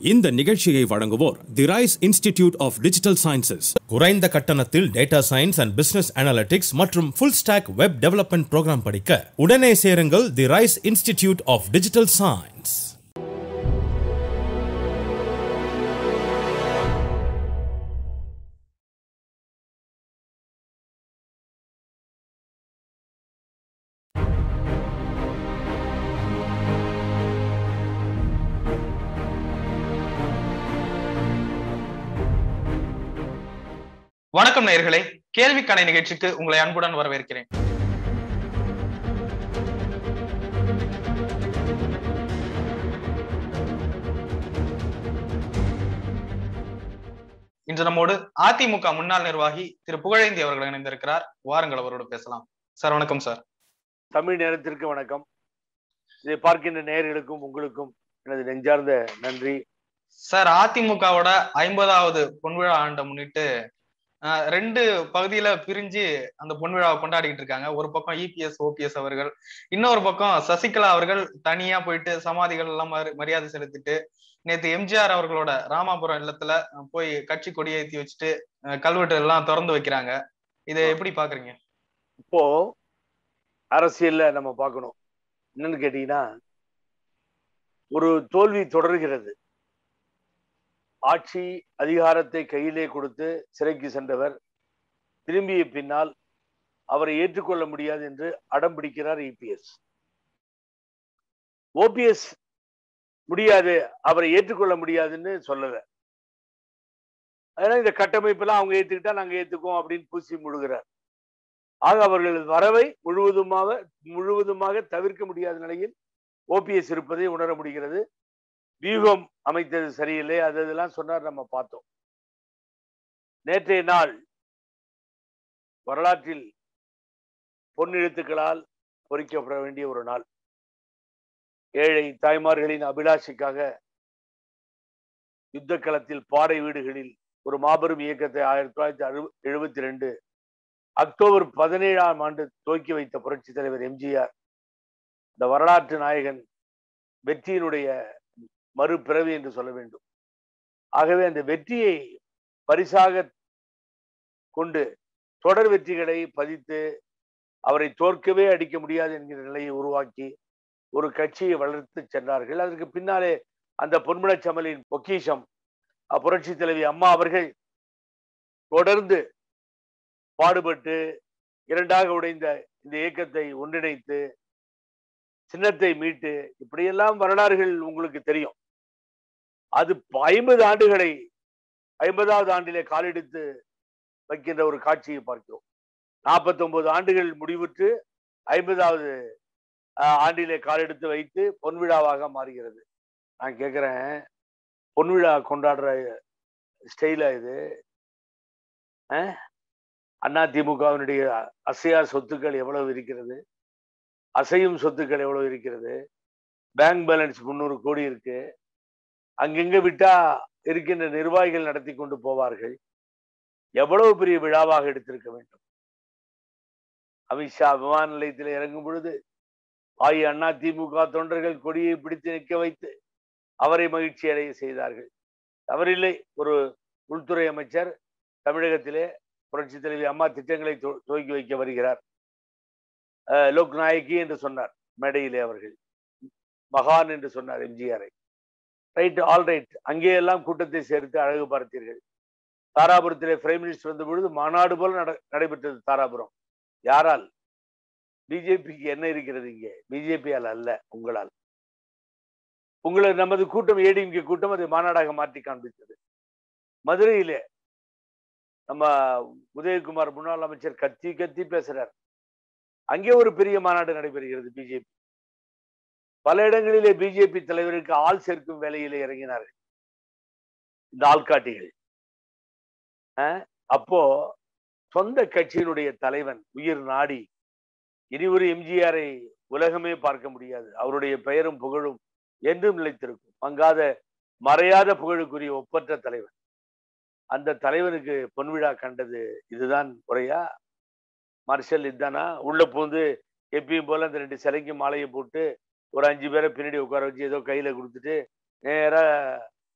இந்த நிகழ்ச்சியை வழங்குவோர் the Rise institute of digital sciences குறைந்த கட்டணத்தில் data science and business analytics மற்றும் full stack web development program படிக்க உடனே சேருங்கள் the Rise institute of digital science வணக்கம் நேயர்களே கேள்விக்கணை நிகழ்ச்சிக்கு உங்களை அன்புடன் வரவேற்கிறேன் இன்று நம்மோடு அதிமுக முன்னாள் நிர்வாகி திரு புகழேந்தி அவர்கள் இணைந்திருக்கிறார் வாருங்கள் அவரோடு பேசலாம் சார் வணக்கம் சார் தமிழ் நேரத்திற்கு வணக்கம் இதை பார்க்கின்ற நேயர்களுக்கும் உங்களுக்கும் எனது நெஞ்சார்ந்த நன்றி சார் அதிமுகவோட ஐம்பதாவது பொன்விழா ஆண்டை முன்னிட்டு அஹ், ரெண்டு பகுதியில பிரிஞ்சு அந்த பொன்விழாவை கொண்டாடிட்டு இருக்காங்க ஒரு பக்கம் இபிஎஸ் ஓபிஎஸ் அவர்கள் இன்னொரு பக்கம் சசிகலா அவர்கள் தனியா போயிட்டு சமாதிகள் எல்லாம் மரி- மரியாதை செலுத்திட்டு நேத்து எம்ஜிஆர் அவர்களோட ராமாபுரம் இல்லத்துல அஹ், போய் கட்சி கொடியேத்தி வச்சுட்டு அஹ், கல்வெட்டு எல்லாம் திறந்து வைக்கிறாங்க இதை எப்படி பாக்குறீங்க இப்போ அரசியல்ல நம்ம பார்க்கணும் என்னன்னு கேட்டீங்கன்னா ஒரு தோல்வி தொடர்கிறது ஆட்சி அதிகாரத்தை கையிலே கொடுத்து சிறைக்கு சென்றவர் திரும்பிய பின்னால் அவரை ஏற்றுக்கொள்ள முடியாது என்று அடம் பிடிக்கிறார் இபிஎஸ் ஓபிஎஸ் முடியாது அவரை ஏற்றுக்கொள்ள முடியாதுன்னு சொல்லல அதனால இந்த கட்டமைப்பெல்லாம் அவங்க ஏத்துக்கிட்டா நாங்க ஏத்துக்குவோம் அப்படின்னு பூசி முழுகிறார் ஆக அவர்களது வரவை முழுவதுமாக முழுவதுமாக தவிர்க்க முடியாத நிலையில் ஓபிஎஸ் இருப்பதை உணர முடிகிறது வியூகம் அமைத்தது சரியில்லை அது இதெல்லாம் சொன்னார் நம்ம பார்த்தோம் நேற்றைய நாள் வரலாற்றில் பொன்னெழுத்துக்களால் பொறிக்கப்பட வேண்டிய ஒரு நாள் ஏழை தாய்மார்களின் அபிலாஷைக்காக யுத்த களத்தில் பாடை வீடுகளில் ஒரு மாபெரும் இயக்கத்தை ஆயிரத்தி தொள்ளாயிரத்தி அறு எழுபத்தி ரெண்டு அக்டோபர் பதினேழாம் ஆண்டு துவக்கி வைத்த புரட்சி தலைவர் எம்ஜிஆர் இந்த வரலாற்று நாயகன் வெற்றியினுடைய மறுபிறவி என்று சொல்ல வேண்டும் ஆகவே அந்த வெற்றியை பரிசாக கொண்டு தொடர் வெற்றிகளை பதித்து அவரை தோற்கவே அடிக்க முடியாது என்கிற நிலையை உருவாக்கி ஒரு கட்சியை வளர்த்து சென்றார்கள் அதற்கு பின்னாலே அந்த பொன்முளச் சமலின் பொக்கிஷம் அஹ், புரட்சி தலைவி அம்மா அவர்கள் தொடர்ந்து பாடுபட்டு இரண்டாக உடைந்த இந்த இயக்கத்தை ஒன்றிணைத்து சின்னத்தை மீட்டு இப்படியெல்லாம் வரலாறுகள் உங்களுக்கு தெரியும் அது ஐம்பது ஆண்டுகளை ஐம்பதாவது ஆண்டிலே காலெடுத்து வைக்கின்ற ஒரு காட்சியை பார்க்கிறோம் நாற்பத்தி ஒன்பது ஆண்டுகள் முடிவுற்று ஐம்பதாவது ஆஹ், ஆண்டிலே காலெடுத்து வைத்து பொன்விழாவாக மாறுகிறது நான் கேட்கிறேன் பொன்விழா கொண்டாடுற ஸ்டைலா இது அண்ணா திமுகவினுடைய அசையா சொத்துக்கள் எவ்வளவு இருக்கிறது அசையும் சொத்துக்கள் எவ்வளவு இருக்கிறது பேங்க் பேலன்ஸ் முந்நூறு கோடி இருக்கு அங்கெங்க விட்டா இருக்கின்ற நிர்வாகிகள் நடத்தி கொண்டு போவார்கள் எவ்வளவு பெரிய விழாவாக எடுத்திருக்க வேண்டும் அமித்ஷா விமான நிலையத்தில் இறங்கும் பொழுது ஆயி அண்ணா திமுக தொண்டர்கள் கொடியை பிடித்து நிற்க வைத்து அவரை மகிழ்ச்சி அடைய செய்தார்கள் தவறில்லை ஒரு உள்துறை அமைச்சர் தமிழகத்திலே புரட்சி தலைவி அம்மா திட்டங்களை துவ- துவக்கி வைக்க வருகிறார் அஹ் லோக் நாயகி என்று சொன்னார் மேடையிலே அவர்கள் மகான் என்று சொன்னார் எம்ஜிஆரை ரைட் ஆல் ரைட் அங்கே எல்லாம் கூட்டத்தை சேர்த்து அழகு பார்த்தீர்கள் தாராபுரத்திலே பிரைம் மினிஸ்டர் வந்த பொழுது மாநாடு போல நட- நடைபெற்றது தாராபுரம் யாரால் பிஜேபிக்கு என்ன இருக்கிறது இங்கே பிஜேபியால் அல்ல உங்களால் உங்களை நமது கூட்டம் ஏடிஎம்கே கூட்டம் அதை மாநாடாக மாற்றி காண்பித்தது மதுரையிலே நம்ம உதயகுமார் முன்னாள் அமைச்சர் கத்தி கத்தி பேசுறார் அங்கே ஒரு பெரிய மாநாடு நடைபெறுகிறது பிஜேபி பல இடங்களிலே பிஜேபி தலைவருக்கு ஆள் சேர்க்கும் வேலையிலே இறங்கினார்கள் இந்த ஆள்காட்டிகள் அஹ், அப்போ சொந்த கட்சியினுடைய தலைவன் உயிர் நாடி இனி ஒரு எம்ஜிஆரை உலகமே பார்க்க முடியாது அவருடைய பெயரும் புகழும் என்றும் நிலைத்திருக்கும் மங்காத மறையாத புகழுக்குரிய ஒப்பற்ற தலைவன் அந்த தலைவனுக்கு பொன்விழா கண்டது இதுதான் முறையா மார்ஷல் இதுதானா உள்ள பூந்து எப்பயும் போல அந்த ரெண்டு சிலைக்கு மாலையை போட்டு ஒரு அஞ்சு பேரை பின்னாடி உட்கார வச்சு ஏதோ கையில கொடுத்துட்டு நேரா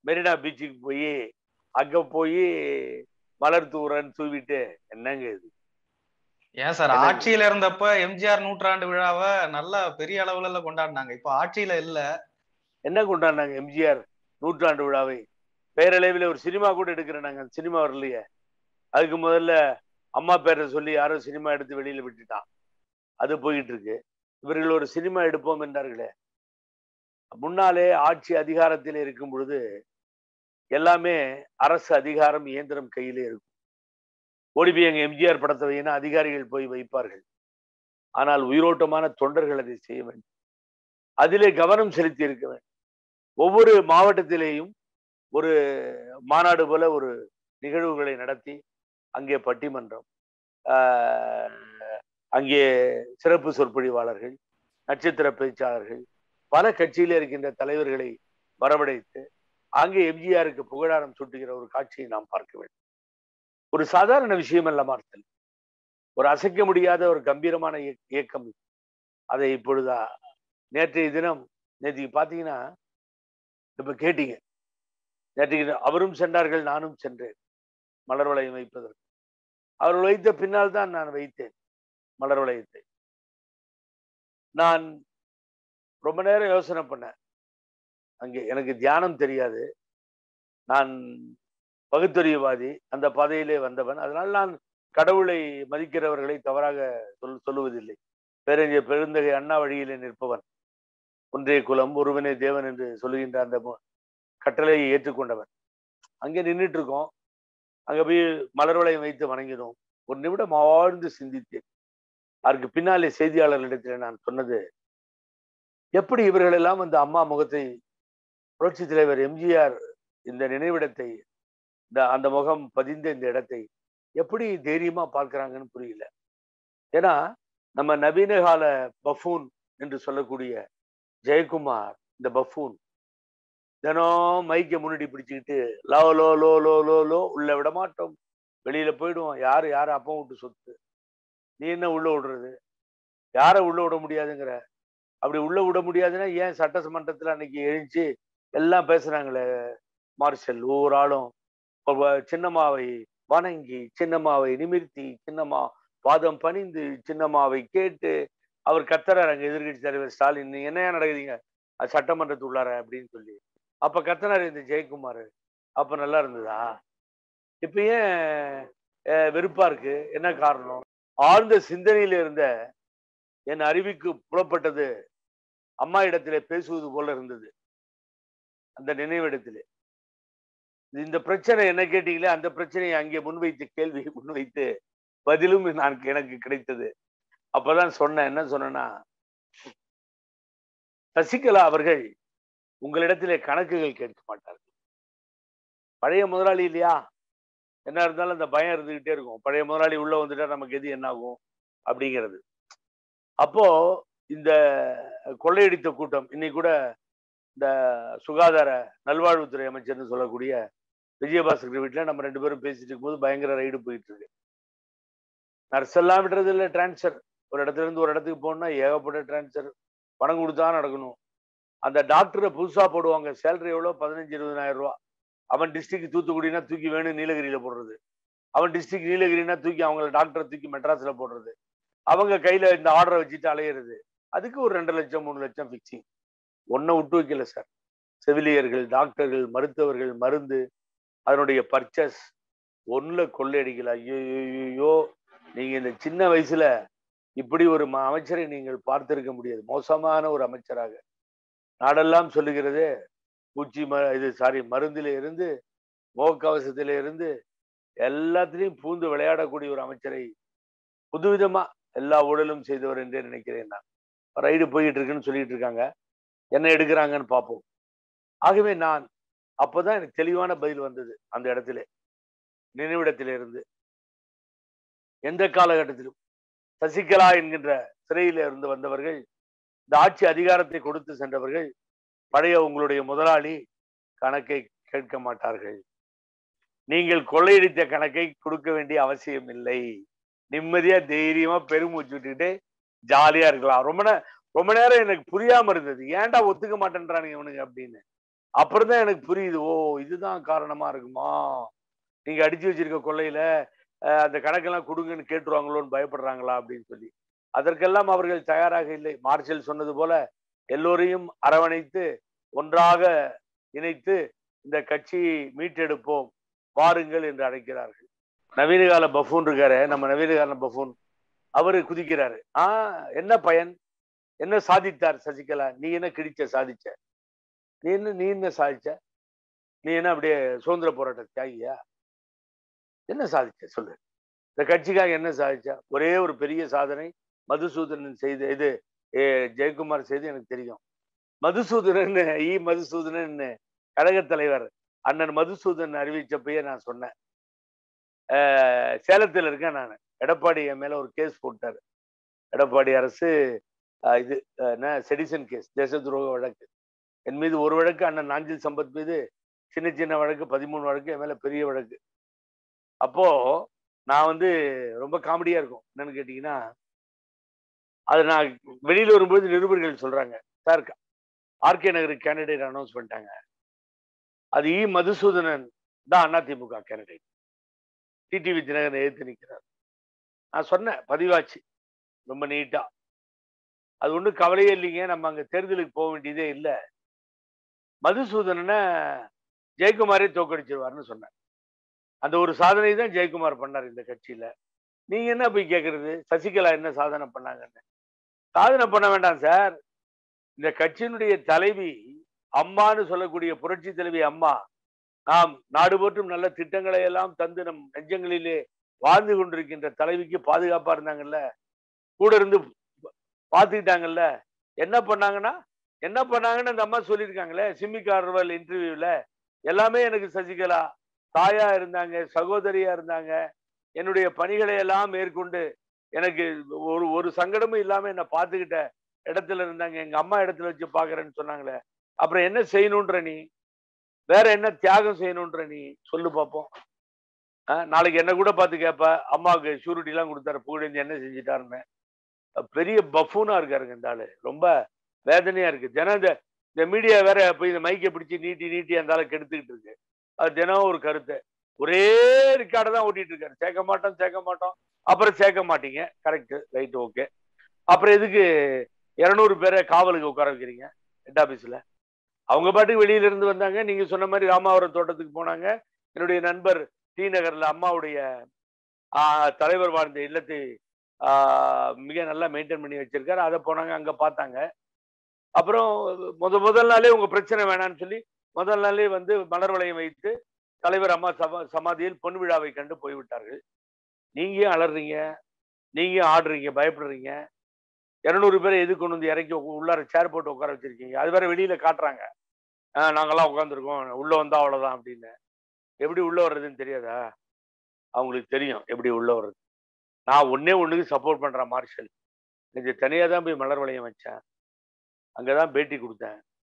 மெரினா பீச்சுக்கு போய் அங்க போய் மலர் தூரன்னு தூவிட்டு என்னங்க இது ஏன் சார் என்னங்க? ஆட்சியில இருந்தப்ப எம்ஜிஆர் நூற்றாண்டு விழாவை நல்ல பெரிய அளவுல எல்லாம் கொண்டாடினாங்க இப்ப ஆட்சியில இல்ல என்ன கொண்டாடினாங்க எம்ஜிஆர் நூற்றாண்டு விழாவை பேரளவில் ஒரு சினிமா கூட எடுக்கிறேன் நாங்க அந்த சினிமா வரலையே அதுக்கு முதல்ல அம்மா பேரை சொல்லி யாரோ சினிமா எடுத்து வெளியில விட்டுட்டான் அது போயிட்டு இருக்கு இவர்கள் ஒரு சினிமா எடுப்போம் என்றார்களே முன்னாலே ஆட்சி அதிகாரத்தில் இருக்கும் பொழுது எல்லாமே அரசு அதிகாரம் இயந்திரம் கையிலே இருக்கும் ஓடி போய் எங்க எம்ஜிஆர் படத்தை வையினா அதிகாரிகள் போய் வைப்பார்கள் ஆனால் உயிரோட்டமான தொண்டர்கள் அதை செய்ய வேண்டும் அதிலே கவனம் செலுத்தி இருக்க வேண்டும் ஒவ்வொரு மாவட்டத்திலேயும் ஒரு மாநாடு போல ஒரு நிகழ்வுகளை நடத்தி அங்கே பட்டிமன்றம் ஆஹ், அங்கே சிறப்பு சொற்பொழிவாளர்கள் நட்சத்திர பேச்சாளர்கள் பல கட்சியில இருக்கின்ற தலைவர்களை வரவழைத்து அங்கே எம்ஜிஆருக்கு புகழாரம் சூட்டுகிற ஒரு காட்சியை நாம் பார்க்க வேண்டும் ஒரு சாதாரண விஷயம் அல்ல மார்த்தல் ஒரு அசைக்க முடியாத ஒரு கம்பீரமான இய- இயக்கம் இது. அதை இப்பொழுது நேற்றைய தினம் நேற்றுக்கு பார்த்தீங்கன்னா இப்ப கேட்டீங்க நேற்றைக்கு அவரும் சென்றார்கள் நானும் சென்றேன் மலர் வளையம் வைப்பதற்கு அவர்கள் வைத்த பின்னால் தான் நான் வைத்தேன் மலர் வளையத்தை நான் ரொம்ப நேரம் யோசனை பண்ணேன் அங்கே எனக்கு தியானம் தெரியாது நான் பகுத்தறிவுவாதி அந்த பாதையிலே வந்தவன் அதனால் நான் கடவுளை மதிக்கிறவர்களை தவறாக சொல் சொல்லுவதில்லை பேரறிஞர் பெருந்தகை அண்ணா வழியிலே நிற்பவன் ஒன்றே குலம் ஒருவனே தேவன் என்று சொல்லுகின்ற அந்த மு- கட்டளையை ஏற்றுக்கொண்டவன் அங்கே நின்றுட்டு இருக்கோம் அங்க போய் மலர் வளையம் வைத்து வணங்கினோம் ஒரு நிமிடம் ஆழ்ந்து சிந்தித்தேன் அதற்கு பின்னாலே செய்தியாளர்களிடத்தில் நான் சொன்னது எப்படி இவர்கள் எல்லாம் அந்த அம்மா முகத்தை புரட்சி தலைவர் எம்ஜிஆர் இந்த நினைவிடத்தை இந்த அந்த முகம் பதிந்த இந்த இடத்தை எப்படி தைரியமா பார்க்கறாங்கன்னு புரியல ஏன்னா நம்ம நவீன கால பஃபூன் என்று சொல்லக்கூடிய ஜெயக்குமார் இந்த பஃபூன் தினம் மைக்க முன்னாடி பிடிச்சுக்கிட்டு லோ லோ லோ லோ லோ லோ உள்ள விட மாட்டோம் வெளியில போயிடுவோம் யாரு யாரு அப்பா விட்டு சொத்து நீ என்ன உள்ள விடுறது யாரை உள்ள விட முடியாதுங்கிற அப்படி உள்ள விட முடியாதுன்னா ஏன் சட்டமன்றத்துல அன்னைக்கு எழுந்துச்சு எல்லாம் பேசுறாங்களே மார்ஷல் ஒவ்வொரு ஆளும் ஒவ்வொரு சின்னம்மாவை வணங்கி சின்னம்மாவை நிமிர்த்தி சின்னம்மா பாதம் பணிந்து சின்னம்மாவை கேட்டு அவர் கத்துறாரு அங்க எதிர்கட்சி தலைவர் ஸ்டாலின் நீங்க என்னையா நடக்குதுங்க அது சட்டமன்றத்து உள்ளார அப்படின்னு சொல்லி அப்ப கத்தனார் இந்த ஜெயக்குமார் அப்ப நல்லா இருந்ததா இப்ப ஏன் அஹ், வெறுப்பா இருக்கு என்ன காரணம் ஆழ்ந்த சிந்தனையில இருந்த என் அறிவுக்கு புலப்பட்டது அம்மா இடத்திலே பேசுவது போல இருந்தது அந்த நினைவிடத்திலே இந்த பிரச்சனை என்ன கேட்டீங்களே அந்த பிரச்சனையை அங்கே முன்வைத்து கேள்வியை முன்வைத்து பதிலும் நான் எனக்கு கிடைத்தது அப்பதான் சொன்னேன் என்ன சொன்னேன்னா சசிகலா அவர்கள் உங்களிடத்திலே கணக்குகள் கேட்க மாட்டார்கள் பழைய முதலாளி இல்லையா என்ன இருந்தாலும் அந்த பயம் இருந்துகிட்டே இருக்கும் பழைய முதலாளி உள்ள வந்துட்டா நமக்கு எது என்ன ஆகும் அப்படிங்கிறது அப்போ இந்த கொள்ளையடித்த கூட்டம் இன்னைக்கு கூட இந்த சுகாதார நல்வாழ்வுத்துறை அமைச்சர்னு சொல்லக்கூடிய விஜயபாஸ்கர் வீட்டுல நம்ம ரெண்டு பேரும் பேசிட்டு இருக்கும்போது பயங்கர ரைடு போயிட்டு இருக்கு நர்ஸ் எல்லாம் விடுறது இல்லை டிரான்ஸ்ஃபர் ஒரு இடத்துல இருந்து ஒரு இடத்துக்கு போகணும்னா ஏகப்பட்ட டிரான்ஸ்ஃபர் பணம் கொடுத்தா நடக்கணும் அந்த டாக்டரை புதுசா போடுவாங்க சேலரி எவ்வளோ பதினஞ்சு இருபதாயிரம் ரூபா அவன் டிஸ்ட்ரிக்ட் தூத்துக்குடினா தூக்கி வேணும் நீலகிரியில போடுறது அவன் டிஸ்ட்ரிக்ட் நீலகிரினா தூக்கி அவங்கள டாக்டரை தூக்கி மெட்ராஸ்ல போடுறது அவங்க கையில இந்த ஆர்டரை வச்சுட்டு அலையிறது அதுக்கு ஒரு ரெண்டு லட்சம் மூணு லட்சம் ஃபிக்ஸிங் ஒன்றை விட்டு வைக்கல சார் செவிலியர்கள் டாக்டர்கள் மருத்துவர்கள் மருந்து அதனுடைய பர்ச்சஸ் ஒண்ணுல கொள்ளையடிக்கல ஐயோ ஐயோ நீங்க இந்த சின்ன வயசுல இப்படி ஒரு ம- அமைச்சரை நீங்கள் பார்த்திருக்க முடியாது மோசமான ஒரு அமைச்சராக நாடெல்லாம் சொல்லுகிறது பூச்சி ம இது சாரி மருந்தில இருந்து முகக்கவசத்தில இருந்து எல்லாத்துலயும் பூந்து விளையாடக்கூடிய ஒரு அமைச்சரை புதுவிதமா எல்லா ஊழலும் செய்தவர் என்றே நினைக்கிறேன் நான் ரைடு போயிட்டு இருக்குன்னு சொல்லிட்டு இருக்காங்க என்ன எடுக்கிறாங்கன்னு பார்ப்போம் ஆகவே நான் அப்பதான் எனக்கு தெளிவான பதில் வந்தது அந்த இடத்துல நினைவிடத்தில இருந்து எந்த காலகட்டத்திலும் சசிகலா என்கின்ற சிறையில இருந்து வந்தவர்கள் இந்த ஆட்சி அதிகாரத்தை கொடுத்து சென்றவர்கள் பழைய உங்களுடைய முதலாளி கணக்கை கேட்க மாட்டார்கள் நீங்கள் கொள்ளையடித்த கணக்கை கொடுக்க வேண்டிய அவசியம் இல்லை நிம்மதியா தைரியமா பெருமூச்சு விட்டுக்கிட்டு ஜாலியா இருக்கலாம் ரொம்ப நே ரொம்ப நேரம் எனக்கு புரியாம இருந்தது ஏன்டா ஒத்துக்க மாட்டேன்றானுங்க இவனுங்க அப்படின்னு அப்புறம் தான் எனக்கு புரியுது ஓ இதுதான் காரணமா இருக்குமா நீங்க அடிச்சு வச்சிருக்க கொள்ளையில அஹ், அந்த கணக்கெல்லாம் கொடுங்கன்னு கேட்டுருவாங்களோன்னு பயப்படுறாங்களா அப்படின்னு சொல்லி அதற்கெல்லாம் அவர்கள் தயாராக இல்லை மார்ஷல் சொன்னது போல எல்லோரையும் அரவணைத்து ஒன்றாக இணைத்து இந்த கட்சியை மீட்டெடுப்போம் வாருங்கள் என்று அழைக்கிறார்கள் நவீன கால பஃபூன் இருக்காரு நம்ம நவீன கால பஃபூன் அவரு குதிக்கிறாரு ஆ என்ன பயன் என்ன சாதித்தார் சசிகலா நீ என்ன கிழிச்ச சாதிச்ச நீ என்ன நீ என்ன சாதிச்ச நீ என்ன அப்படியே சுதந்திர போராட்ட தியாகியா என்ன சாதிச்ச சொல்லு இந்த கட்சிக்காக என்ன சாதிச்சா ஒரே ஒரு பெரிய சாதனை மதுசூதனன் செய்த இது ஏ, ஜெயக்குமார் செய்து எனக்கு தெரியும் மதுசூதனன் இ மதுசூதனன் கழகத் தலைவர் அண்ணன் மதுசூதன் அறிவிச்சப்பயே நான் சொன்னேன் அஹ், சேலத்துல இருக்கேன் நான் எடப்பாடி என் மேல ஒரு கேஸ் போட்டாரு எடப்பாடி அரசு அஹ், இது அஹ், என்ன செடிசன் கேஸ் தேச துரோக வழக்கு என் மீது ஒரு வழக்கு அண்ணன் நாஞ்சில் சம்பத் மீது சின்ன சின்ன வழக்கு பதிமூணு வழக்கு என் மேல பெரிய வழக்கு அப்போ நான் வந்து ரொம்ப காமெடியா இருக்கும் என்னன்னு கேட்டீங்கன்னா அது நான் வெளியில வரும்போது நிருபர்கள் சொல்றாங்க sir R K Nagar candidate announce பண்ணிட்டாங்க அது இ மதுசூதனன் தான் அதிமுக கேண்டிடேட் டிடிவி தினகரன் எதிர்த்து நிற்கிறார் நான் சொன்னேன் பதிவாச்சு ரொம்ப நீட்டா அது ஒன்றும் கவலையே இல்லைங்க நம்ம அங்க தேர்தலுக்கு போக வேண்டியதே இல்லை மதுசூதனனை ஜெயக்குமாரே தோக்கடிச்சிருவார்னு சொன்னேன் அந்த ஒரு சாதனை தான் ஜெயக்குமார் பண்ணார் இந்த கட்சியில நீங்க என்ன போய் கேட்கறது சசிகலா என்ன சாதனை பண்ணாங்கன்னு சாதனை பண்ண வேண்டாம் சார் இந்த கட்சியினுடைய தலைவி அம்மான்னு சொல்லக்கூடிய புரட்சி தலைவி அம்மா நாம் நாடு போற்றும் நல்ல திட்டங்களை எல்லாம் தந்து நம் நெஞ்சங்களிலே வாழ்ந்து கொண்டிருக்கின்ற தலைவிக்கு பாதுகாப்பா இருந்தாங்கல்ல கூட இருந்து பார்த்துக்கிட்டாங்கல்ல என்ன பண்ணாங்கன்னா என்ன பண்ணாங்கன்னு அந்த அம்மா சொல்லியிருக்காங்களே சிம்மி கார்வல் இன்டர்வியூல எல்லாமே எனக்கு சசிகலா தாயா இருந்தாங்க சகோதரியா இருந்தாங்க என்னுடைய பணிகளை எல்லாம் மேற்கொண்டு எனக்கு ஒரு ஒரு சங்கடமும் இல்லாம என்னை பார்த்துக்கிட்ட இடத்துல இருந்தாங்க எங்க அம்மா இடத்துல வச்சு பாக்குறேன்னு சொன்னாங்களே அப்புறம் என்ன செய்யணுன்ற நீ வேற என்ன தியாகம் செய்யணுன்ற நீ சொல்லு பார்ப்போம் ஆஹ் நாளைக்கு என்ன கூட பார்த்து கேட்ப அம்மாவுக்கு ஷூரிட்டி எல்லாம் கொடுத்தாரு புகழேந்தி என்ன செஞ்சுட்டாருன்னு பெரிய பஃபூனா இருக்காருங்க இந்த ஆளு ரொம்ப வேதனையா இருக்கு தினம் இந்த இந்த மீடியா வேற போய் இந்த மைக்கை பிடிச்சி நீட்டி நீட்டி அந்த ஆளை கெடுத்துக்கிட்டு இருக்கு அது தினம் ஒரு கருத்து ஒரே ரெக்கார்டை தான் ஓட்டிட்டு இருக்காரு சேர்க்க மாட்டோம் சேர்க்க மாட்டோம் அப்புறம் சேர்க்க மாட்டீங்க கரெக்ட் ரைட் ஓகே அப்புறம் எதுக்கு இருநூறு பேரை காவலுக்கு உட்கார வைக்கிறீங்க ஹெட் ஆபீஸ்ல அவங்க பாட்டுக்கு வெளியில இருந்து வந்தாங்க நீங்க சொன்ன மாதிரி ராமாவரம் தோட்டத்துக்கு போனாங்க என்னுடைய நண்பர் டி நகர்ல அம்மாவுடைய ஆஹ், தலைவர் வாழ்ந்த இல்லத்தை ஆஹ், மிக நல்லா மெயின்டைன் பண்ணி வச்சிருக்காரு அதை போனாங்க அங்க பார்த்தாங்க அப்புறம் முத முதல் நாளே உங்க பிரச்சனை வேணாம்னு சொல்லி முதல் நாளே வந்து மலர் வளையம் வைத்து தலைவர் அம்மா சமா சமாதியில் பொன் விழாவை கண்டு போய்விட்டார்கள் நீங்க ஏன் அலறீங்க நீங்க ஏன் ஆடுறீங்க பயப்படுறீங்க இருநூறு பேரை எது கொண்டு வந்து இறக்கி உ- உள்ளார சேர் போட்டு உட்கார வச்சிருக்கீங்க அது வேற வெளியில காட்டுறாங்க ஆஹ் நாங்கெல்லாம் உட்காந்துருக்கோம் உள்ள வந்தா அவ்வளவுதான் அப்படின்னு எப்படி உள்ள வர்றதுன்னு தெரியாதா அவங்களுக்கு தெரியும் எப்படி உள்ள வர்றது நான் ஒன்னே ஒண்ணுக்கு சப்போர்ட் பண்றேன் மார்ஷல் இது தனியா தான் போய் மலர் வளையம் வச்சேன் அங்கதான் பேட்டி கொடுத்தேன்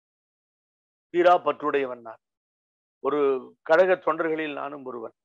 தீரா பற்றுடையவன் நான் ஒரு கழக தொண்டர்களில் நானும் ஒருவன்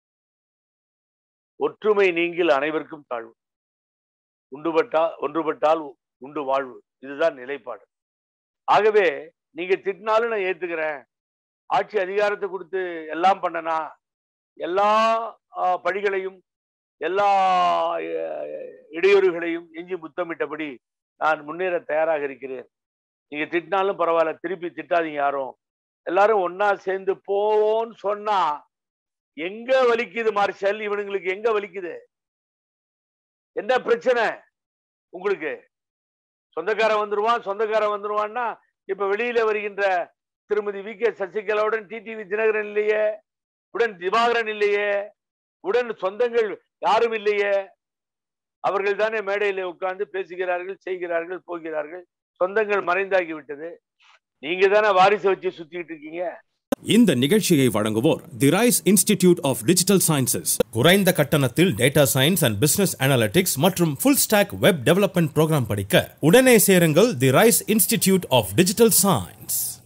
ஒற்றுமை நீங்கில் அனைவருக்கும் தாழ்வு உண்டுபட்டா ஒன்றுபட்டால் உண்டு வாழ்வு இதுதான் நிலைப்பாடு ஆகவே நீங்க திட்டினாலும் நான் ஏத்துக்கிறேன் ஆட்சி அதிகாரத்தை கொடுத்து எல்லாம் பண்ணனா எல்லா ஆஹ், படிகளையும் எல்லா அஹ், இடையூறுகளையும் எஞ்சி முத்தமிட்டபடி நான் முன்னேற தயாராக இருக்கிறேன் நீங்க திட்டினாலும் பரவாயில்ல திருப்பி திட்டாதீங்க யாரும் எல்லாரும் ஒன்னா சேர்ந்து போவோன்னு சொன்னா எங்க வலிக்குது மார்ஷல் இவனுங்களுக்கு எங்க வலிக்குது என்ன பிரச்சனை உங்களுக்கு சொந்தக்காரன் வந்துருவான் சொந்தக்காரன் வந்துருவான்னா இப்ப வெளியில வருகின்ற திருமதி வி கே சசிகலாவுடன் டிடிவி தினகரன் இல்லையே உடன் திவாகரன் இல்லையே உடன் சொந்தங்கள் யாரும் இல்லையே அவர்கள் தானே மேடையில உட்கார்ந்து பேசுகிறார்கள் செய்கிறார்கள் போகிறார்கள் சொந்தங்கள் மறைந்தாகி விட்டது நீங்க தானே வாரிசை வச்சு சுத்திட்டு இருக்கீங்க இந்த நிகழ்ச்சியை வழங்குவோர் the Rise institute of digital sciences குறைந்த கட்டணத்தில் data science and business analytics மற்றும் full stack web development program படிக்க உடனே சேருங்கள் the Rise institute of digital science